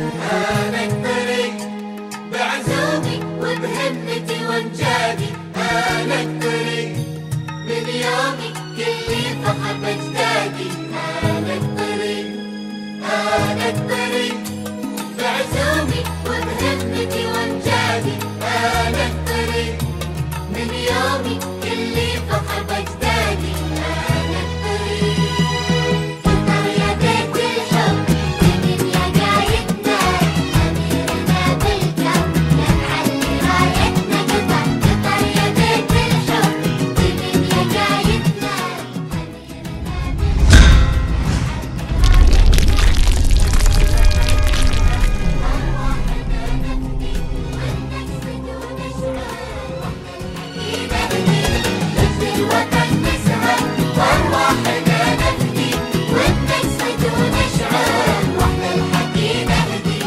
أنا الطريق بعزومي وبهمتي وامجادي أنا الطريق من يومي كل فخر بأجدادي أنا الطريق أنا الطريق بعزومي وبهمتي وامجادي أنا الطريق من يومي كل فخر بأجدادي أنا الطريق قرية بيت الحب من يا قايدنا أميرنا بالكون نعلي رايتنا قطر قطر يا بيت الحب من يا قايدنا أميرنا نفدي الوطن نسهر وارواحنا نفدي ونسعد ونشعر واحنا الحكي نهدي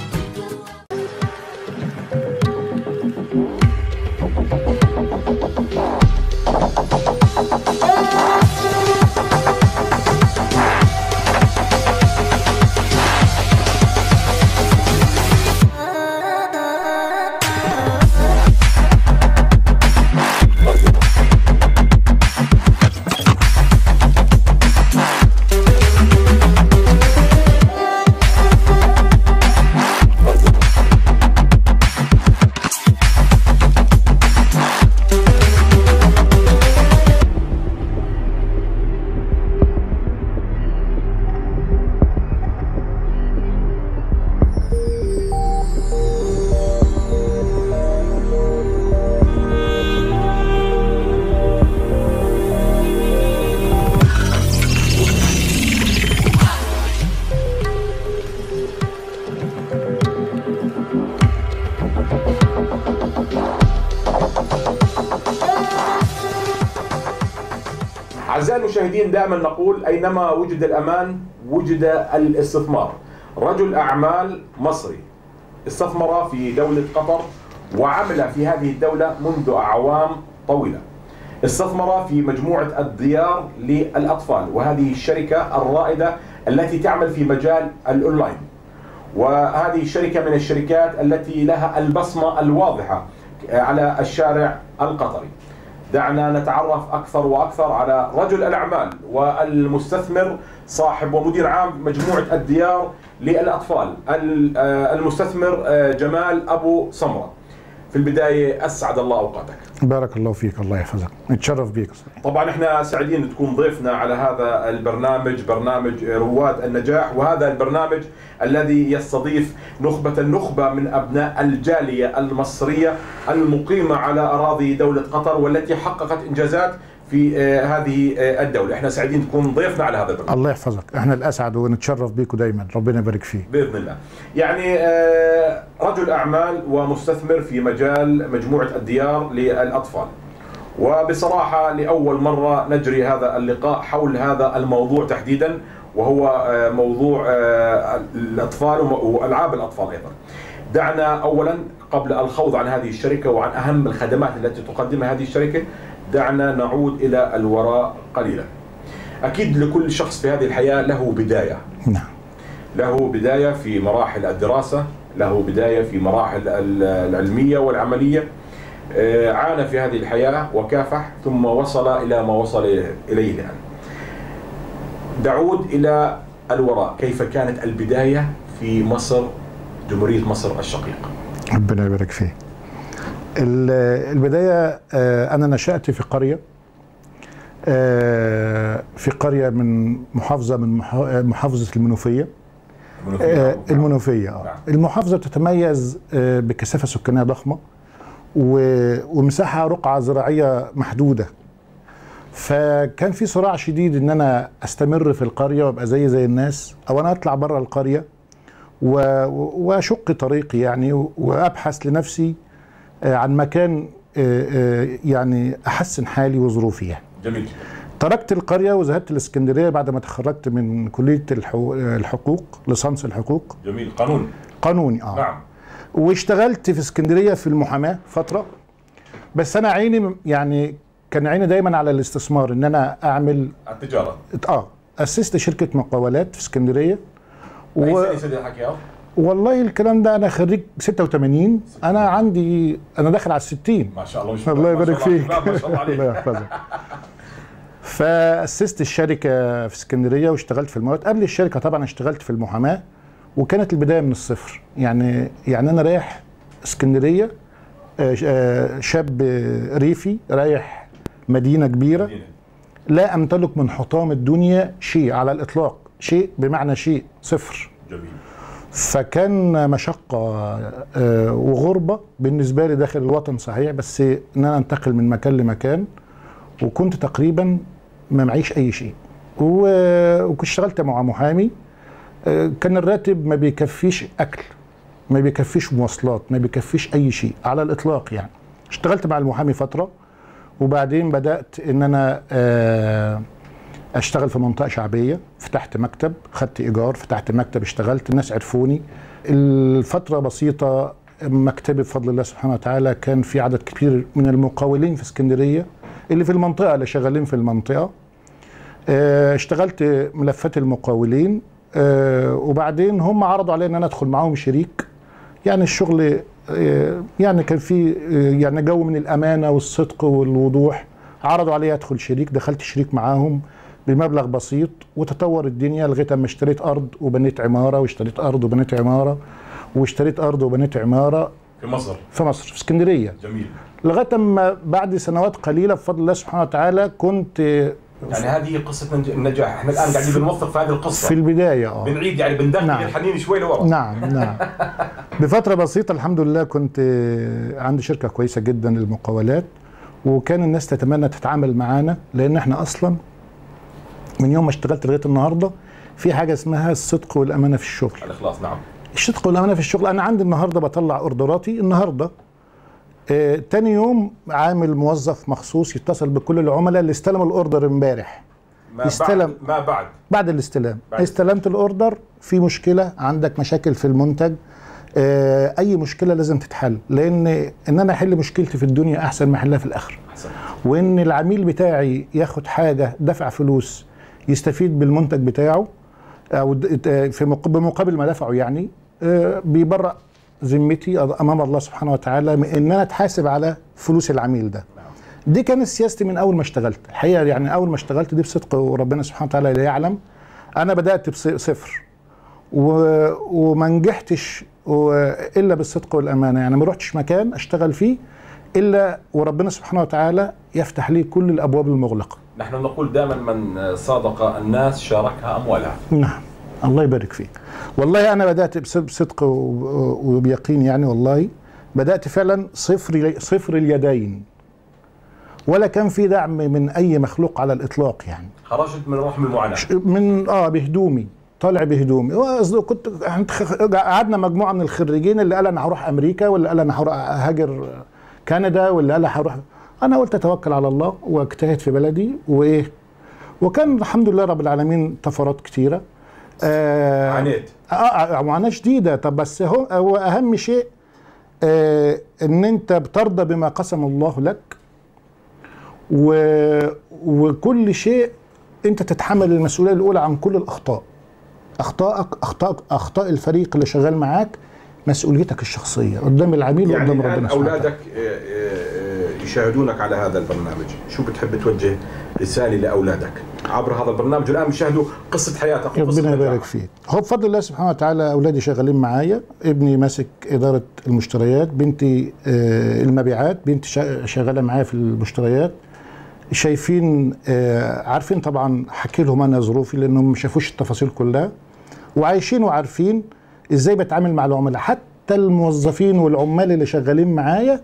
أعزائي المشاهدين دائما نقول أينما وجد الأمان وجد الاستثمار رجل أعمال مصري استثمر في دولة قطر وعمل في هذه الدولة منذ أعوام طويلة استثمر في مجموعة الديار للأطفال وهذه الشركة الرائدة التي تعمل في مجال الأونلاين وهذه الشركة من الشركات التي لها البصمة الواضحة على الشارع القطري دعنا نتعرف أكثر وأكثر على رجل الأعمال والمستثمر صاحب ومدير عام مجموعة الديار للأطفال ال- آه، المستثمر آه، جمال أبو سمرة في البداية أسعد الله أوقاتك بارك الله فيك الله يحفظك نتشرف بيك طبعا احنا سعيدين تكون ضيفنا على هذا البرنامج برنامج رواد النجاح وهذا البرنامج الذي يستضيف نخبة النخبة من أبناء الجالية المصرية المقيمة على أراضي دولة قطر والتي حققت إنجازات في آه، هذه آه، الدولة احنا سعيدين تكون ضيفنا على هذا البرنامج الله يحفظك احنا الاسعد ونتشرف بيكم دايما ربنا يبارك فيك باذن الله. يعني آه، رجل اعمال ومستثمر في مجال مجموعه الديار للاطفال. وبصراحه لاول مره نجري هذا اللقاء حول هذا الموضوع تحديدا وهو آه، موضوع آه، الاطفال وم- والعاب الاطفال ايضا. دعنا اولا قبل الخوض عن هذه الشركه وعن اهم الخدمات التي تقدمها هذه الشركه دعنا نعود الى الوراء قليلا. اكيد لكل شخص في هذه الحياه له بدايه نعم له بداية في مراحل الدراسة له بداية في مراحل ال- العلمية والعملية آه، عانى في هذه الحياة وكافح ثم وصل إلى ما وصل إليه الآن دعود إلى الوراء كيف كانت البداية في مصر جمهورية مصر الشقيقة ربنا يبارك فيك ال- البدايه آه، انا نشات في قريه آه، في قريه من محافظه من محا- محافظه المنوفيه آه، المنوفيه نعم. اه المحافظه تتميز آه، بكثافه سكانيه ضخمه و- ومساحه رقعه زراعيه محدوده فكان في صراع شديد ان انا استمر في القريه وابقى زي زي الناس او انا اطلع بره القريه و- و- واشق طريقي يعني و- وابحث لنفسي آه، عن مكان آه، آه، يعني احسن حالي وظروفي يعني جميل جدا تركت القريه وذهبت الاسكندريه بعد ما تخرجت من كليه الحو- الحقوق ليسانس الحقوق جميل قانون قانوني اه نعم واشتغلت في اسكندريه في المحاماه فتره بس انا عيني م- يعني كان عيني دايما على الاستثمار ان انا اعمل التجارة اه اسست شركه مقاولات في اسكندريه أي و... سنة سيدي الحكي والله الكلام ده انا خريج 86 انا عندي انا داخل على 60 ما شاء الله مش الله ما شاء يبارك الله فيك شباب، ما شاء الله عليك الله يحفظك فاسست الشركه في اسكندريه واشتغلت في المواد قبل الشركه طبعا اشتغلت في المحاماه وكانت البدايه من الصفر يعني يعني انا رايح اسكندريه آه، آه، شاب ريفي رايح مدينه كبيره لا امتلك من حطام الدنيا شيء على الاطلاق شيء بمعنى شيء صفر جميل فكان مشقة آه، وغربة بالنسبة لي داخل الوطن صحيح بس ان انا انتقل من مكان لمكان وكنت تقريبا ما معيش اي شيء و- وكنت اشتغلت مع محامي آه، كان الراتب ما بيكفيش اكل ما بيكفيش مواصلات ما بيكفيش اي شيء على الاطلاق يعني اشتغلت مع المحامي فترة وبعدين بدأت ان انا آه، اشتغل في منطقه شعبيه فتحت مكتب خدت ايجار فتحت مكتب اشتغلت الناس عرفوني الفتره بسيطه مكتبي بفضل الله سبحانه وتعالى كان في عدد كبير من المقاولين في اسكندريه اللي في المنطقه اللي شغالين في المنطقه آه، اشتغلت ملفات المقاولين آه، وبعدين هم عرضوا علي ان انا ادخل معاهم شريك يعني الشغل آه، يعني كان في آه، يعني جو من الامانه والصدق والوضوح عرضوا علي ادخل شريك دخلت شريك معاهم بمبلغ بسيط وتطور الدنيا لغايه اما اشتريت ارض وبنيت عماره واشتريت ارض وبنيت عماره واشتريت ارض وبنيت عماره في مصر في مصر في اسكندريه جميل لغايه اما بعد سنوات قليله بفضل الله سبحانه وتعالى كنت يعني هذه قصه نج- النجاح احنا الان قاعدين بنوثق في هذه القصه في البدايه اه بنعيد يعني بندخل نعم. الحنين شوي لورا نعم نعم بفترة بسيطة الحمد لله كنت آه، عندي شركة كويسة جدا للمقاولات وكان الناس تتمنى تتعامل معانا لأن احنا أصلا من يوم ما اشتغلت لغاية النهاردة في حاجة اسمها الصدق والأمانة في الشغل الاخلاص نعم الصدق والأمانة في الشغل أنا عندي النهاردة بطلع أوردراتي النهاردة آه تاني يوم عامل موظف مخصوص يتصل بكل العملاء اللي استلموا الأوردر امبارح ما يستلم. بعد ما بعد بعد الاستلام بعد استلمت الاوردر في مشكله عندك مشاكل في المنتج آه، اي مشكله لازم تتحل لان ان انا احل مشكلتي في الدنيا احسن ما احلها في الاخره احسن وان العميل بتاعي ياخد حاجه دفع فلوس يستفيد بالمنتج بتاعه او د- آه، في مق- بمقابل ما دفعه يعني آه، بيبرأ ذمتي امام الله سبحانه وتعالى من ان انا اتحاسب على فلوس العميل ده دي كانت سياستي من اول ما اشتغلت الحقيقه يعني اول ما اشتغلت دي بصدق وربنا سبحانه وتعالى لا يعلم انا بدات بصفر و- وما نجحتش و- الا بالصدق والامانه يعني ما رحتش مكان اشتغل فيه الا وربنا سبحانه وتعالى يفتح لي كل الابواب المغلقه نحن نقول دائما من صادق الناس شاركها اموالها نعم الله يبارك فيك والله انا بدات بص- بصدق و- وبيقين يعني والله بدات فعلا صفر صفر اليدين ولا كان في دعم من اي مخلوق على الاطلاق يعني خرجت من رحم المعاناه من اه بهدومي طالع بهدومي وقصدي كنت إحنا خ- قعدنا مجموعه من الخريجين اللي قال انا هروح امريكا واللي قال انا هروح هاجر كندا واللي قال هروح انا قلت اتوكل على الله واجتهد في بلدي وايه وكان الحمد لله رب العالمين طفرات كتيره آه عانيت اه معاناه شديده طب بس هو هو اهم شيء آه ان انت بترضى بما قسم الله لك و وكل شيء انت تتحمل المسؤوليه الاولى عن كل الاخطاء اخطائك اخطاء اخطاء الفريق اللي شغال معاك مسؤوليتك الشخصيه قدام العميل يعني وقدام الان ربنا سبحانه وتعالى. اولادك آه، آه، يشاهدونك على هذا البرنامج شو بتحب توجه رساله لاولادك عبر هذا البرنامج الان بيشاهدوا قصه حياتك وقصة ربنا يبارك نجاحك. فيك هو بفضل الله سبحانه وتعالى اولادي شغالين معايا ابني ماسك اداره المشتريات بنتي آه، المبيعات بنتي شا- شغاله معايا في المشتريات شايفين آه، عارفين طبعا حكي لهم انا ظروفي لانهم ما شافوش التفاصيل كلها وعايشين وعارفين ازاي بتعامل مع العملاء حتى الموظفين والعمال اللي شغالين معايا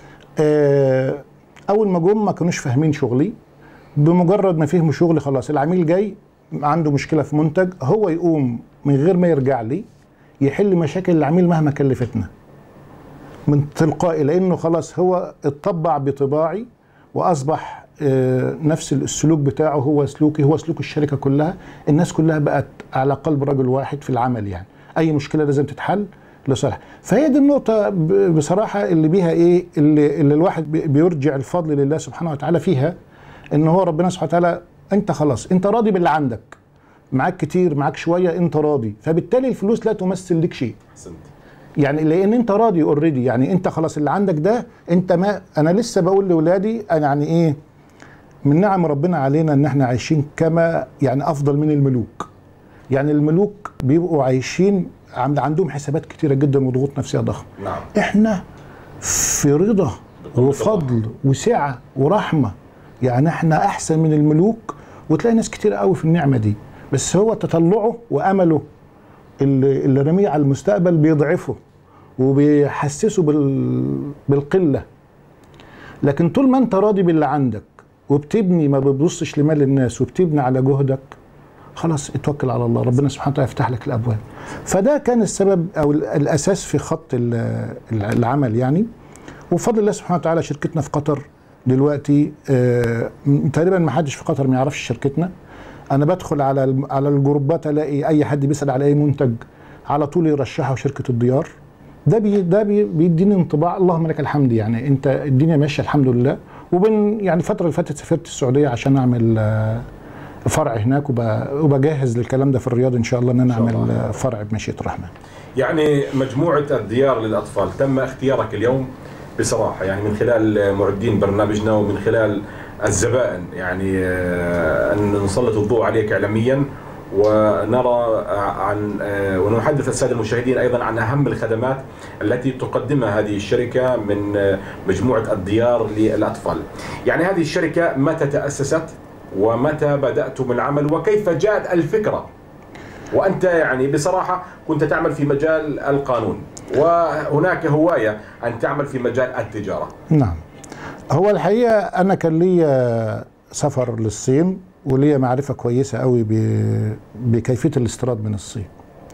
آه، اول ما جم ما كانوش فاهمين شغلي بمجرد ما فهموا شغلي خلاص العميل جاي عنده مشكله في منتج هو يقوم من غير ما يرجع لي يحل مشاكل العميل مهما كلفتنا من تلقائي لانه خلاص هو اتطبع بطباعي واصبح آه، نفس السلوك بتاعه هو سلوكي هو سلوك الشركه كلها الناس كلها بقت على قلب رجل واحد في العمل يعني اي مشكله لازم تتحل لصالح فهي دي النقطه ب- بصراحه اللي بيها ايه اللي, اللي الواحد بي- بيرجع الفضل لله سبحانه وتعالى فيها ان هو ربنا سبحانه وتعالى انت خلاص انت راضي باللي عندك معاك كتير معاك شويه انت راضي فبالتالي الفلوس لا تمثل لك شيء احسنت يعني لان انت راضي اوريدي يعني انت خلاص اللي عندك ده انت ما انا لسه بقول لاولادي انا يعني ايه من نعم ربنا علينا ان احنا عايشين كما يعني افضل من الملوك يعني الملوك بيبقوا عايشين عند عندهم حسابات كتيره جدا وضغوط نفسيه ضخمه نعم احنا في رضا وفضل وسعه ورحمه يعني احنا احسن من الملوك وتلاقي ناس كتير قوي في النعمه دي بس هو تطلعه وامله اللي, اللي رميه على المستقبل بيضعفه وبيحسسه بال بالقله لكن طول ما انت راضي باللي عندك وبتبني ما بتبصش لمال الناس وبتبني على جهدك خلاص اتوكل على الله ربنا سبحانه وتعالى يفتح لك الابواب فده كان السبب او ال- الاساس في خط ال- ال- العمل يعني وبفضل الله سبحانه وتعالى شركتنا في قطر دلوقتي آه، م- تقريبا ما حدش في قطر ما يعرفش شركتنا انا بدخل على الم- على الجروبات الاقي اي حد بيسال على اي منتج على طول يرشحه شركه الديار ده بي ده بي بيديني انطباع اللهم لك الحمد يعني انت الدنيا ماشيه الحمد لله وبين يعني الفتره اللي فاتت سافرت السعوديه عشان اعمل آه، فرع هناك وب- وبجهز للكلام ده في الرياض ان شاء الله ان انا إن شاء اعمل الله. آه، فرع بمشيئه الرحمن يعني مجموعة الديار للأطفال تم اختيارك اليوم بصراحة يعني من خلال معدين برنامجنا ومن خلال الزبائن يعني آه، أن نسلط الضوء عليك إعلاميا ونرى عن آه، ونحدث السادة المشاهدين أيضا عن أهم الخدمات التي تقدمها هذه الشركة من آه، مجموعة الديار للأطفال يعني هذه الشركة متى تأسست ومتى بدأتم العمل وكيف جاءت الفكرة وانت يعني بصراحه كنت تعمل في مجال القانون وهناك هوايه ان تعمل في مجال التجاره نعم هو الحقيقه انا كان ليا سفر للصين وليا معرفه كويسه قوي ب- بكيفيه الاستيراد من الصين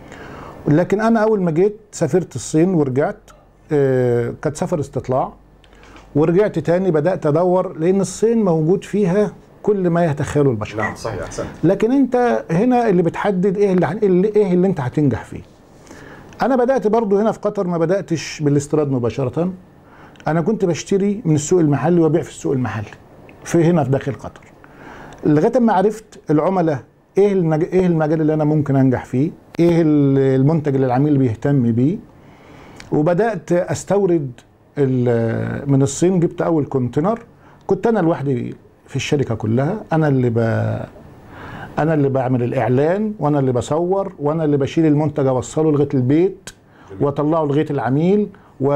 لكن انا اول ما جيت سافرت الصين ورجعت آه، كانت سفر استطلاع ورجعت تاني بدات ادور لان الصين موجود فيها كل ما يتخيله البشر نعم صحيح احسنت لكن انت هنا اللي بتحدد ايه اللي, هن- اللي ايه اللي انت هتنجح فيه انا بدات برضو هنا في قطر ما بداتش بالاستيراد مباشره انا كنت بشتري من السوق المحلي وابيع في السوق المحلي في هنا في داخل قطر لغايه ما عرفت العملاء ايه المج... ايه المجال اللي انا ممكن انجح فيه ايه ال- المنتج اللي العميل بيهتم بيه وبدات استورد ال- من الصين جبت اول كونتينر كنت انا لوحدي في الشركه كلها انا اللي ب... انا اللي بعمل الاعلان وانا اللي بصور وانا اللي بشيل المنتج اوصله لغايه البيت واطلعه لغايه العميل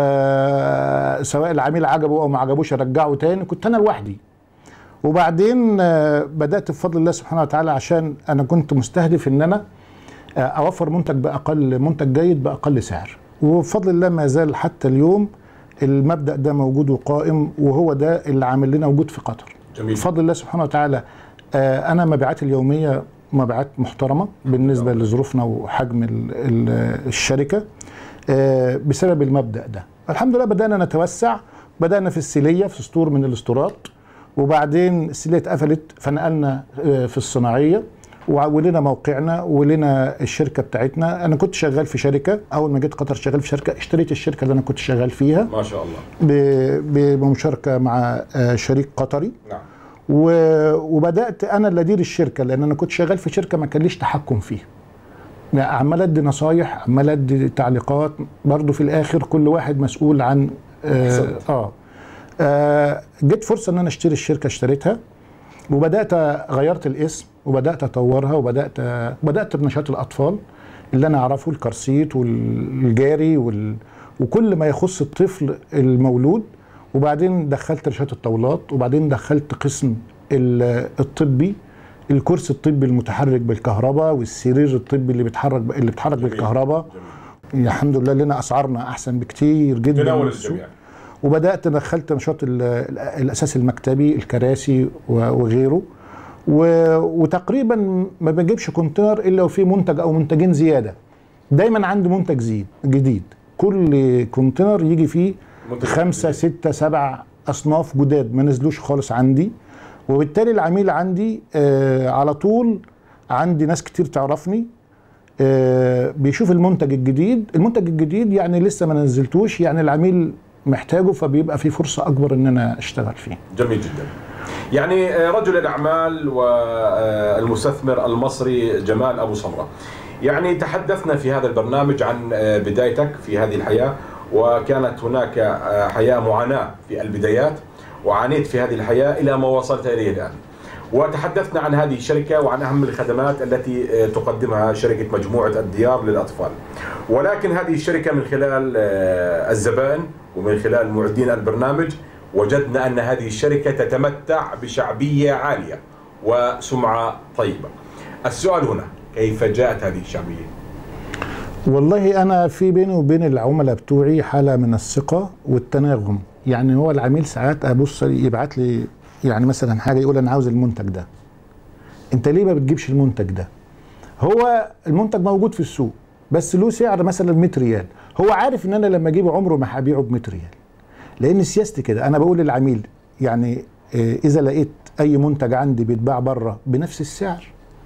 وسواء العميل عجبه او ما عجبوش ارجعه تاني كنت انا لوحدي وبعدين آه، بدات بفضل الله سبحانه وتعالى عشان انا كنت مستهدف ان انا آه، اوفر منتج باقل منتج جيد باقل سعر وبفضل الله ما زال حتى اليوم المبدا ده موجود وقائم وهو ده اللي عامل لنا وجود في قطر جميل بفضل الله سبحانه وتعالى آه، انا مبيعاتي اليوميه مبيعات محترمه بالنسبه لظروفنا وحجم ال- ال- الشركه آه، بسبب المبدا ده الحمد لله بدانا نتوسع بدانا في السيليه في سطور من الاسطورات وبعدين السيليه اتقفلت فنقلنا آه، في الصناعيه وع- ولنا موقعنا ولنا الشركه بتاعتنا انا كنت شغال في شركه اول ما جيت قطر شغال في شركه اشتريت الشركه اللي انا كنت شغال فيها ما شاء الله ب- بمشاركه مع آه، شريك قطري نعم و- وبدات انا اللي ادير الشركه لان انا كنت شغال في شركه ما كان ليش تحكم فيها يعني عمال ادي نصايح عمال ادي تعليقات برضو في الاخر كل واحد مسؤول عن آه, أحسنت. اه, آه جت فرصه ان انا اشتري الشركه اشتريتها وبدات غيرت الاسم وبدات اطورها وبدات بدات بنشاط الاطفال اللي انا اعرفه الكرسيت والجاري وال وكل ما يخص الطفل المولود وبعدين دخلت رشات الطاولات وبعدين دخلت قسم ال- الطبي الكرسي الطبي المتحرك بالكهرباء والسرير الطبي اللي بيتحرك اللي بيتحرك جميل. بالكهرباء جميل الحمد لله لنا اسعارنا احسن بكتير جدا تناول من السوق. الجميع وبدات دخلت نشاط ال- ال- الاساس المكتبي الكراسي و- وغيره و- وتقريبا ما بجيبش كونتينر الا وفيه منتج او منتجين زياده دايما عندي منتج زيد جديد كل كونتينر يجي فيه منتج خمسة جديد. ستة سبع أصناف جداد ما نزلوش خالص عندي وبالتالي العميل عندي آه على طول عندي ناس كتير تعرفني آه بيشوف المنتج الجديد المنتج الجديد يعني لسه ما نزلتوش يعني العميل محتاجه فبيبقى في فرصة أكبر إن أنا أشتغل فيه جميل جدا يعني آه، رجل الاعمال والمستثمر المصري جمال ابو سمره يعني تحدثنا في هذا البرنامج عن آه، بدايتك في هذه الحياه وكانت هناك آه، حياه معاناه في البدايات وعانيت في هذه الحياه الى ما وصلت اليه الان. وتحدثنا عن هذه الشركه وعن اهم الخدمات التي آه، تقدمها شركه مجموعه الديار للاطفال. ولكن هذه الشركه من خلال آه، الزبائن ومن خلال معدين البرنامج وجدنا ان هذه الشركه تتمتع بشعبيه عاليه وسمعه طيبه. السؤال هنا كيف جاءت هذه الشعبيه؟ والله انا في بيني وبين العملاء بتوعي حاله من الثقه والتناغم يعني هو العميل ساعات ابص يبعت لي يعني مثلا حاجه يقول انا عاوز المنتج ده انت ليه ما بتجيبش المنتج ده هو المنتج موجود في السوق بس له سعر مثلا 100 ريال هو عارف ان انا لما اجيبه عمره ما هبيعه ب 100 ريال لان سياستي كده انا بقول للعميل يعني آه، اذا لقيت اي منتج عندي بيتباع بره بنفس السعر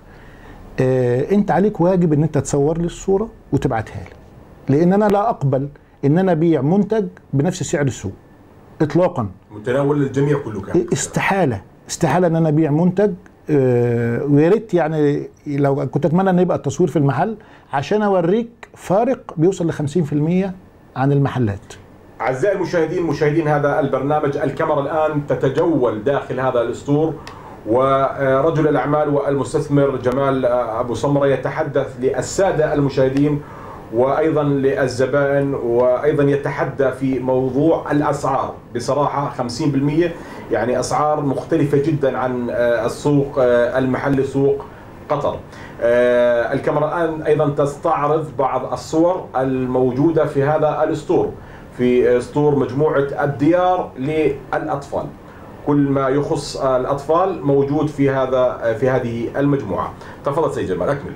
آه، انت عليك واجب ان انت تصور لي الصوره وتبعتها لي لان انا لا اقبل ان انا ابيع منتج بنفس سعر السوق اطلاقا متناول الجميع كله كان استحاله استحاله ان انا ابيع منتج آه، ويا ريت يعني لو كنت اتمنى ان يبقى التصوير في المحل عشان اوريك فارق بيوصل ل 50% عن المحلات أعزائي المشاهدين مشاهدين هذا البرنامج الكاميرا الآن تتجول داخل هذا الأسطور ورجل الأعمال والمستثمر جمال أبو سمرة يتحدث للسادة المشاهدين وأيضا للزبائن وأيضا يتحدى في موضوع الأسعار بصراحة 50% يعني أسعار مختلفة جدا عن السوق المحلي سوق قطر آه، الكاميرا الآن أيضا تستعرض بعض الصور الموجودة في هذا الأسطور في اسطور مجموعه الديار للاطفال كل ما يخص الاطفال موجود في هذا في هذه المجموعه تفضل سيد جمال اكمل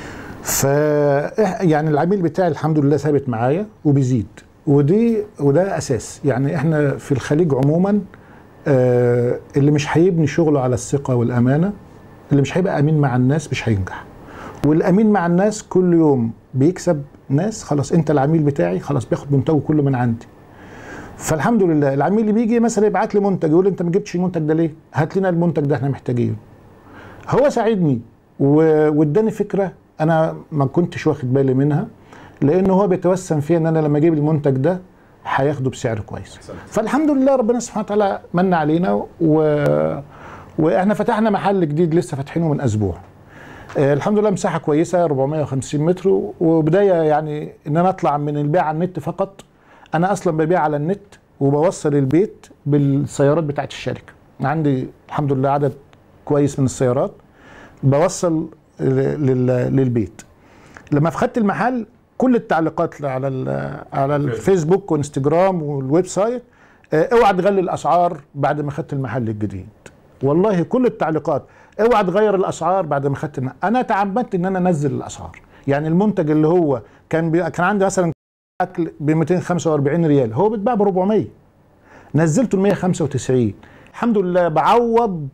ف يعني العميل بتاعي الحمد لله ثابت معايا وبيزيد ودي وده اساس يعني احنا في الخليج عموما آه، اللي مش هيبني شغله على الثقه والامانه اللي مش هيبقى امين مع الناس مش هينجح والامين مع الناس كل يوم بيكسب ناس خلاص انت العميل بتاعي خلاص بياخد منتجه كله من عندي فالحمد لله العميل اللي بيجي مثلا يبعت لي منتج يقول لي انت ما جبتش المنتج ده ليه؟ هات لنا المنتج ده احنا محتاجينه. هو ساعدني و- واداني فكره انا ما كنتش واخد بالي منها لان هو بيتوسم فيا ان انا لما اجيب المنتج ده هياخده بسعر كويس. أحسنت. فالحمد لله ربنا سبحانه وتعالى من علينا و... واحنا فتحنا محل جديد لسه فاتحينه من اسبوع. آه، الحمد لله مساحه كويسه 450 متر وبدايه يعني ان انا اطلع من البيع على النت فقط انا اصلا ببيع على النت وبوصل البيت بالسيارات بتاعت الشركه عندي الحمد لله عدد كويس من السيارات بوصل ل- لل- للبيت لما فتحت المحل كل التعليقات على ال- على الفيسبوك وانستجرام والويب سايت آه، اوعى تغلي الاسعار بعد ما خدت المحل الجديد والله كل التعليقات اوعى تغير الاسعار بعد ما خدت الم- انا تعمدت ان انا انزل الاسعار يعني المنتج اللي هو كان بي... كان عندي مثلا اكل ب 245 ريال هو بيتباع ب 400 نزلته ل 195 الحمد لله بعوض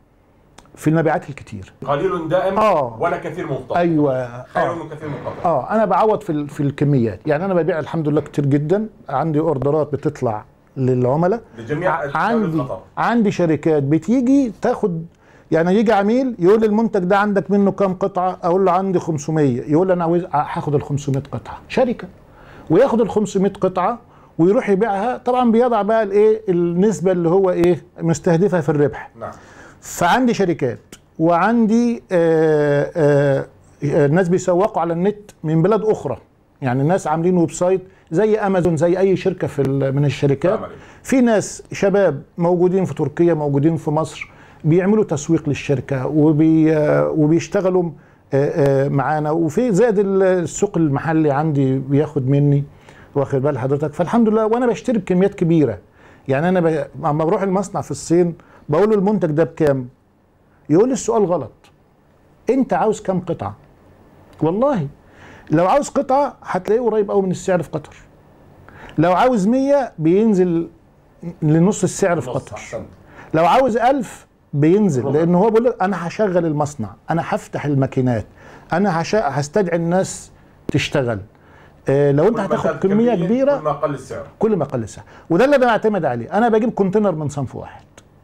في المبيعات الكتير قليل دائم آه. ولا كثير منقطع ايوه خير آه. من كثير منقطع اه انا بعوض في ال- في الكميات يعني انا ببيع الحمد لله كتير جدا عندي اوردرات بتطلع للعملاء لجميع ع- عندي دولة قطر عندي شركات بتيجي تاخد يعني يجي عميل يقول لي المنتج ده عندك منه كام قطعه اقول له عندي 500 يقول لي انا عاوز هاخد ال 500 قطعه شركه وياخد ال 500 قطعه ويروح يبيعها طبعا بيضع بقى الايه النسبه اللي هو ايه مستهدفها في الربح نعم فعندي شركات وعندي آه آه آه ناس بيسوقوا على النت من بلاد اخرى يعني الناس عاملين ويب سايت زي امازون زي اي شركه في ال- من الشركات نعم عليك. في ناس شباب موجودين في تركيا موجودين في مصر بيعملوا تسويق للشركه وبي آه وبيشتغلوا آه آه معانا وفي زائد ال- السوق المحلي عندي بياخد مني واخد بال حضرتك فالحمد لله وانا بشتري بكميات كبيره يعني انا ب... اما بروح المصنع في الصين بقول له المنتج ده بكام يقول لي السؤال غلط انت عاوز كام قطعه والله لو عاوز قطعه هتلاقيه قريب قوي من السعر في قطر لو عاوز 100 بينزل لنص السعر في نص قطر احسنت لو عاوز ألف بينزل ربع. لأن هو بيقول لك أنا هشغل المصنع أنا هفتح الماكينات أنا هشا... هستدعي الناس تشتغل آه لو أنت كل ما هتاخد زاد كمية كبيرة كل ما قل السعر كل ما قل السعر وده اللي انا بعتمد عليه انا بجيب كونتينر من صنف واحد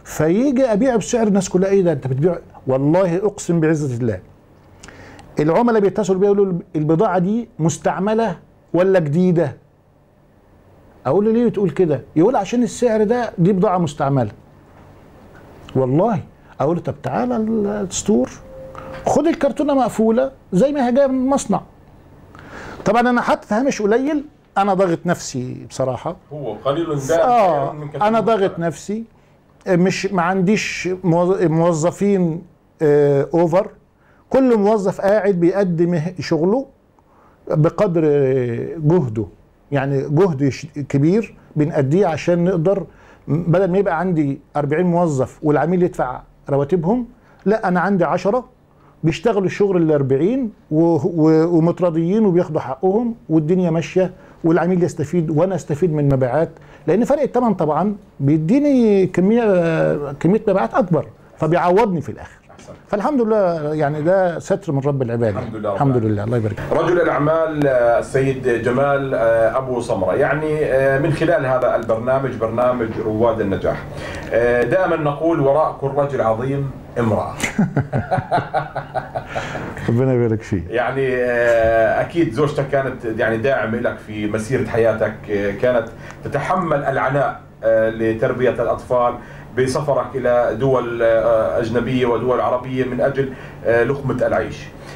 فيجي ابيع بسعر الناس كلها ايه ده انت بتبيع والله اقسم بعزه الله العملاء بيتصلوا بيا يقولوا البضاعه دي مستعمله ولا جديده اقول له ليه بتقول كده يقول عشان السعر ده دي بضاعه مستعمله والله اقول له طب تعالى الستور خد الكرتونه مقفوله زي ما هي جايه من المصنع طبعا انا حاطط هامش قليل انا ضاغط نفسي بصراحه هو قليل دائم اه من كثير انا من ضاغط الأشياء. نفسي مش ما عنديش موظ- موظفين آه، اوفر كل موظف قاعد بيقدم شغله بقدر آه، جهده يعني جهد ش- كبير بنأديه عشان نقدر م- بدل ما يبقى عندي 40 موظف والعميل يدفع رواتبهم لا انا عندي 10 بيشتغلوا الشغل ال 40 و- و- ومتراضيين وبياخدوا حقهم والدنيا ماشيه والعميل يستفيد وانا استفيد من المبيعات لان فرق الثمن طبعا بيديني كميه كميه مبيعات اكبر فبيعوضني في الاخر أحسن. فالحمد لله يعني ده ستر من رب العباد الحمد لله رب الحمد العالمين. لله الله يبارك فيك. رجل الاعمال آه، السيد جمال آه، ابو سمره يعني آه، من خلال هذا البرنامج برنامج رواد النجاح آه، دائما نقول وراء كل رجل عظيم امراه ربنا يبارك فيه يعني آه، اكيد زوجتك كانت يعني داعم لك في مسيره حياتك آه، كانت تتحمل العناء آه، لتربيه الاطفال بسفرك الى دول آه، اجنبيه ودول عربيه من اجل آه، لقمه العيش.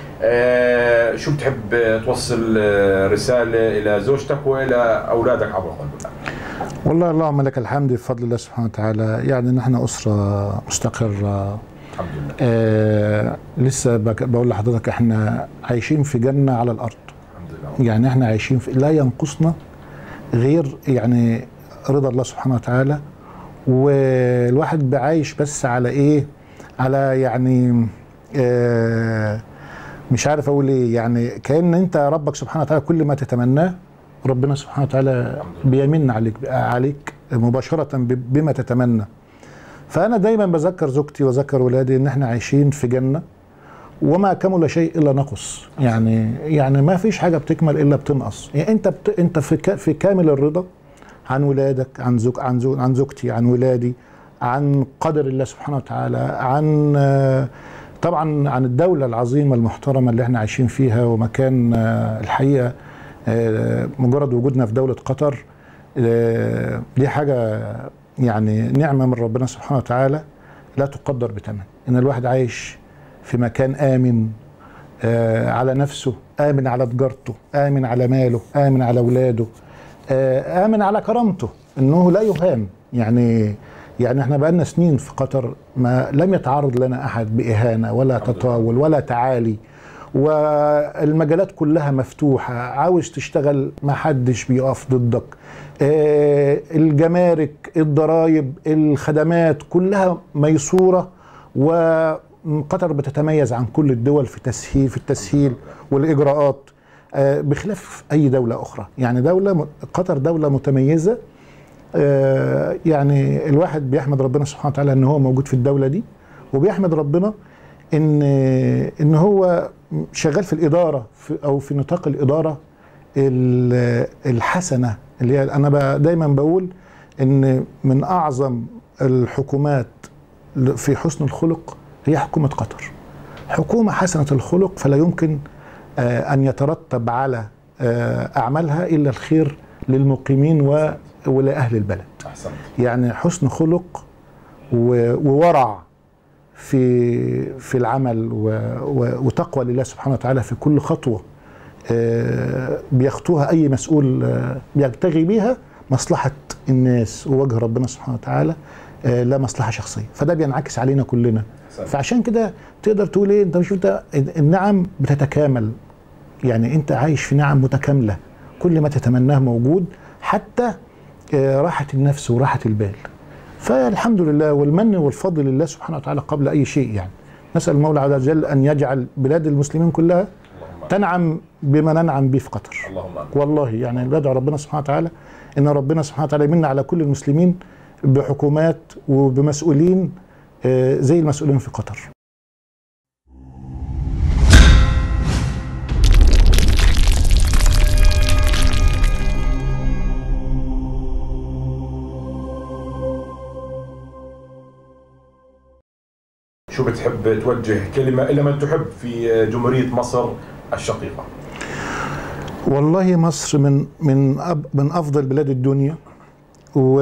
آه، شو بتحب آه، توصل آه، رساله الى زوجتك والى اولادك عبر قلبك؟ والله اللهم لك الحمد بفضل الله سبحانه وتعالى يعني نحن اسره مستقره الحمد لله آه لسه بك- بقول لحضرتك احنا عايشين في جنه على الارض الحمد لله يعني احنا عايشين في لا ينقصنا غير يعني رضا الله سبحانه وتعالى والواحد بعايش بس على ايه على يعني آه مش عارف اقول ايه يعني كان انت ربك سبحانه وتعالى كل ما تتمناه ربنا سبحانه وتعالى بيمن عليك عليك مباشره ب- بما تتمنى فانا دايما بذكر زوجتي واذكر ولادي ان احنا عايشين في جنه وما كمل شيء الا نقص يعني يعني ما فيش حاجه بتكمل الا بتنقص يعني انت بت انت في ك- في كامل الرضا عن ولادك عن زوج عن زوج عن زوجتي عن ولادي عن قدر الله سبحانه وتعالى عن آه، طبعا عن الدوله العظيمه المحترمه اللي احنا عايشين فيها ومكان آه، الحقيقه آه، مجرد وجودنا في دوله قطر آه، دي حاجه يعني نعمه من ربنا سبحانه وتعالى لا تقدر بثمن ان الواحد عايش في مكان امن آه، على نفسه امن على تجارته امن على ماله امن على اولاده آه، امن على كرامته انه لا يهان يعني يعني احنا بقالنا سنين في قطر ما لم يتعرض لنا احد باهانه ولا الحمد لله. تطاول ولا تعالي والمجالات كلها مفتوحه عاوز تشتغل ما حدش بيقف ضدك آه، الجمارك الضرائب الخدمات كلها ميسوره وقطر بتتميز عن كل الدول في تسهيل في التسهيل والاجراءات آه، بخلاف اي دوله اخرى يعني دوله قطر دوله متميزه آه، يعني الواحد بيحمد ربنا سبحانه وتعالى ان هو موجود في الدوله دي وبيحمد ربنا ان ان هو شغال في الاداره في او في نطاق الاداره ال- الحسنه اللي هي انا ب- دايما بقول ان من اعظم الحكومات في حسن الخلق هي حكومه قطر حكومه حسنه الخلق فلا يمكن آه، ان يترتب على آه، اعمالها الا الخير للمقيمين و- ولاهل البلد احسنت يعني حسن خلق و- وورع في في العمل و- و- وتقوى لله سبحانه وتعالى في كل خطوه آه، بيخطوها اي مسؤول آه، بيبتغي بيها مصلحه الناس ووجه ربنا سبحانه وتعالى آه، لا مصلحه شخصيه فده بينعكس علينا كلنا أحسنت. فعشان كده تقدر تقول ايه انت مش انت النعم بتتكامل يعني انت عايش في نعم متكامله كل ما تتمناه موجود حتى آه، راحه النفس وراحه البال فالحمد لله والمن والفضل لله سبحانه وتعالى قبل اي شيء يعني نسال المولى عز وجل ان يجعل بلاد المسلمين كلها اللهم تنعم بما ننعم به في قطر اللهم آمين. والله يعني بدعو ربنا سبحانه وتعالى ان ربنا سبحانه وتعالى يمن على كل المسلمين بحكومات وبمسؤولين آه، زي المسؤولين في قطر شو بتحب توجه كلمة إلى من تحب في جمهورية مصر الشقيقة والله مصر من من أب من افضل بلاد الدنيا و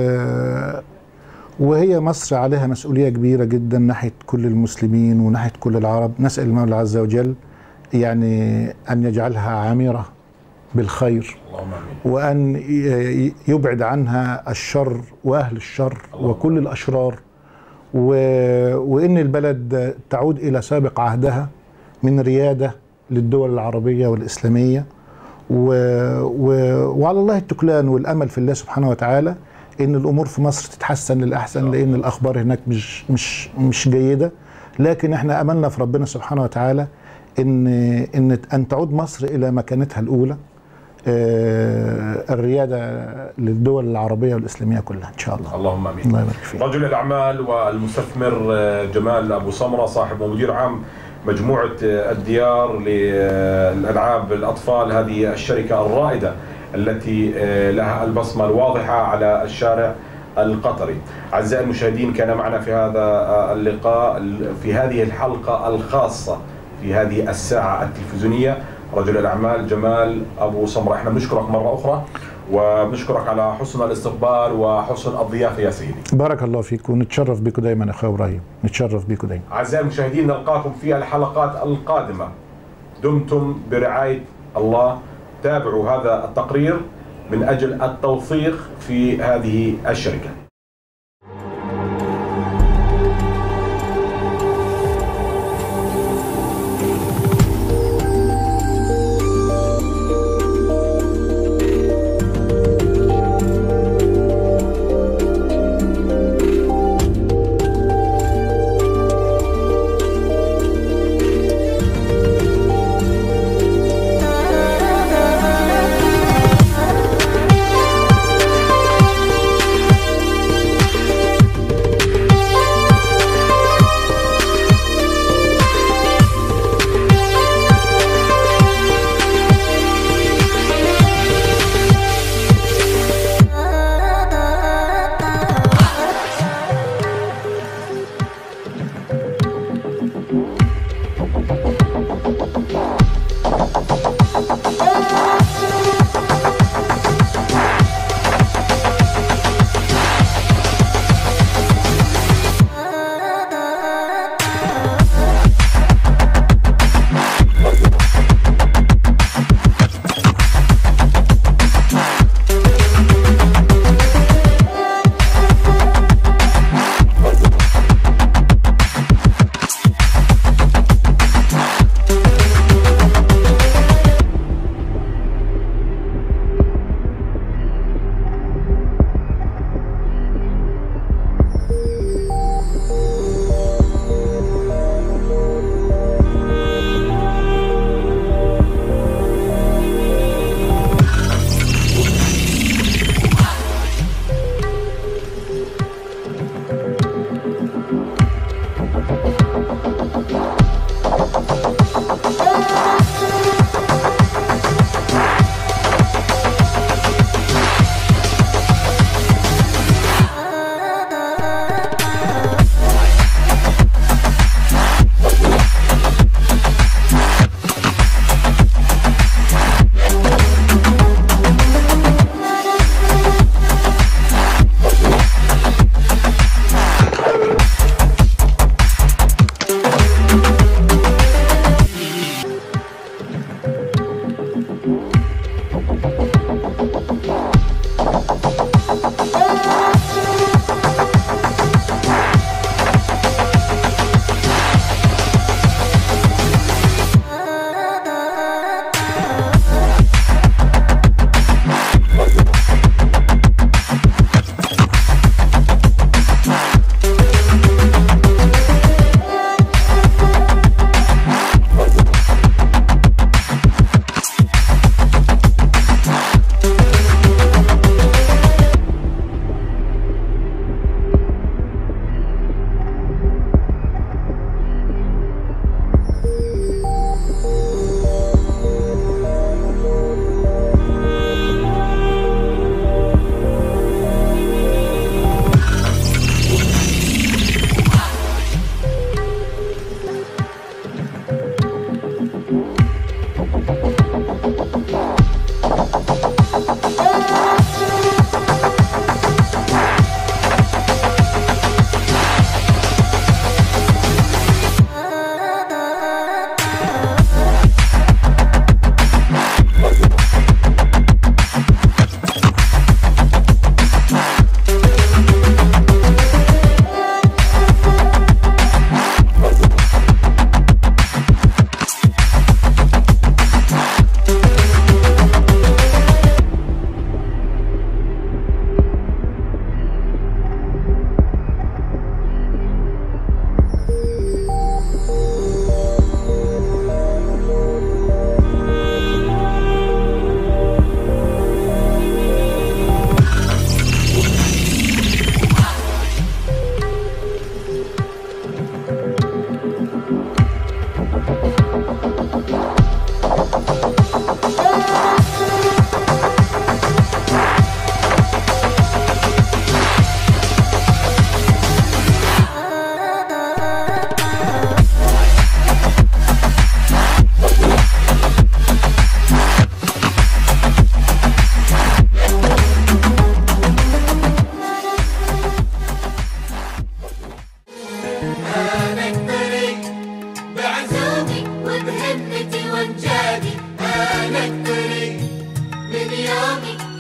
وهي مصر عليها مسؤوليه كبيره جدا ناحيه كل المسلمين وناحيه كل العرب نسال المولى عز وجل يعني ان يجعلها عامره بالخير اللهم آمين وان ي- يبعد عنها الشر واهل الشر الله. وكل الاشرار و... وان البلد تعود الى سابق عهدها من رياده للدول العربيه والاسلاميه و... و... وعلى الله التكلان والامل في الله سبحانه وتعالى ان الامور في مصر تتحسن للاحسن لان الاخبار هناك مش مش مش جيده لكن احنا املنا في ربنا سبحانه وتعالى ان ان ان تعود مصر الى مكانتها الاولى آه، الرياده للدول العربيه والاسلاميه كلها ان شاء الله اللهم آمين الله يبارك فيك رجل الأعمال والمستثمر آه، جمال أبو سمرة صاحب ومدير عام مجموعة آه، الديار للألعاب الأطفال هذه الشركة الرائدة التي آه، لها البصمة الواضحة على الشارع القطري أعزائي المشاهدين كان معنا في هذا آه، اللقاء في هذه الحلقة الخاصة في هذه الساعة التلفزيونية رجل الأعمال جمال أبو سمرة احنا بنشكرك مرة أخرى وبنشكرك على حسن الاستقبال وحسن الضيافة يا سيدي بارك الله فيك ونتشرف بكم دايما يا اخويا ابراهيم نتشرف بكم دايما أعزائي المشاهدين نلقاكم في الحلقات القادمة دمتم برعاية الله تابعوا هذا التقرير من أجل التوثيق في هذه الشركة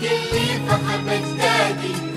كل فخر مجدادي